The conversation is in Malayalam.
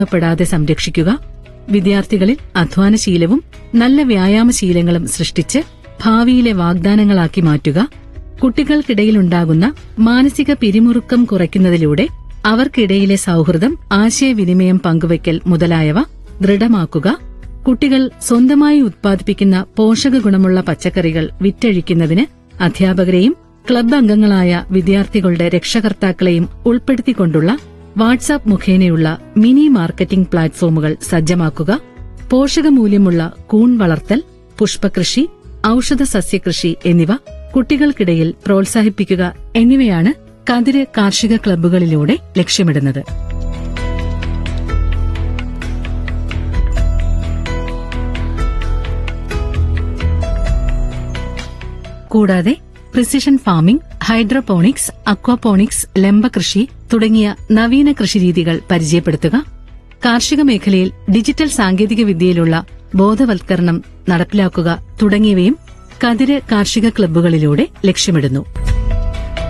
പെടാതെ സംരക്ഷിക്കുക വിദ്യാർത്ഥികളിൽ അധ്വാനശീലവും നല്ല വ്യായാമശീലങ്ങളും സൃഷ്ടിച്ച് ഭാവിയിലെ വാഗ്ദാനങ്ങളാക്കി മാറ്റുക കുട്ടികൾക്കിടയിലുണ്ടാകുന്ന മാനസിക പിരിമുറുക്കം കുറയ്ക്കുന്നതിലൂടെ അവർക്കിടയിലെ സൌഹൃദം ആശയവിനിമയം പങ്കുവയ്ക്കൽ മുതലായവ ദൃഢമാക്കുക കുട്ടികൾ സ്വന്തമായി ഉത്പാദിപ്പിക്കുന്ന പോഷക ഗുണമുള്ള പച്ചക്കറികൾ വിറ്റഴിക്കുന്നതിന് അധ്യാപകരെയും ക്ലബ്ബ് അംഗങ്ങളായ വിദ്യാർത്ഥികളുടെ രക്ഷകർത്താക്കളെയും ഉൾപ്പെടുത്തിക്കൊണ്ടുള്ള വാട്സാപ്പ് മുഖേനയുള്ള മിനി മാർക്കറ്റിംഗ് പ്ലാറ്റ്ഫോമുകൾ സജ്ജമാക്കുക പോഷകമൂല്യമുള്ള കൂൺ വളർത്തൽ പുഷ്പകൃഷി ഔഷധ സസ്യകൃഷി എന്നിവ കുട്ടികൾക്കിടയിൽ പ്രോത്സാഹിപ്പിക്കുക എന്നിവയാണ് കതിര് കാർഷിക ക്ലബ്ബുകളിലൂടെ ലക്ഷ്യമിടുന്നത് കൂടാതെ പ്രിസിഷൻ ഫാമിംഗ് ഹൈഡ്രോപോണിക്സ് അക്വാപോണിക്സ് ലംബകൃഷി തുടങ്ങിയ നവീന കൃഷിരീതികൾ പരിചയപ്പെടുത്തുക കാർഷിക മേഖലയിൽ ഡിജിറ്റൽ സാങ്കേതിക വിദ്യയിലുള്ള ബോധവൽക്കരണം നടപ്പിലാക്കുക തുടങ്ങിയവയും കതിര് കാർഷിക ക്ലബ്ബുകളിലൂടെ ലക്ഷ്യമിടുന്നു